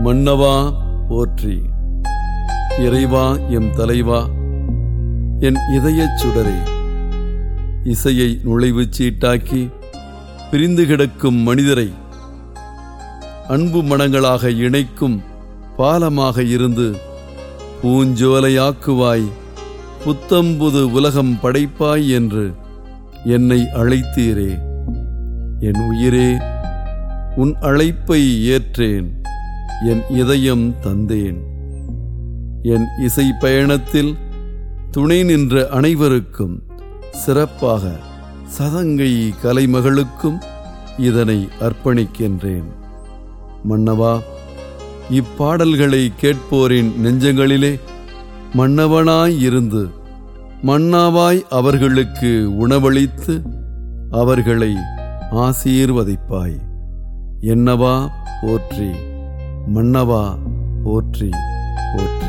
மன்னவா போற்றி இறைவா எம் தலைவா என் இதயச் சுடரே இசையை நுழைவுச் சீட்டாக்கி பிரிந்து கிடக்கும் மனிதரை அன்பு மனங்களாக இணைக்கும் பாலமாக இருந்து பூஞ்சோலையாக்குவாய் புத்தம்புது உலகம் படைப்பாய் என்று என்னை அழைத்தீரே என் உயிரே உன் அழைப்பை ஏற்றேன் என் இதயம் தந்தேன் என் இசை பயணத்தில் துணை நின்ற அனைவருக்கும் சிறப்பாக சதங்கை கலைமகளுக்கும் இதனை அர்ப்பணிக்கின்றேன் மன்னவா இப்பாடல்களை கேட்போரின் நெஞ்சங்களிலே மன்னவனாய் இருந்து மன்னாவாய் அவர்களுக்கு உணவளித்து அவர்களை ஆசீர்வதிப்பாய் என்னவா போற்றி மன்னவா போற்றி போற்றி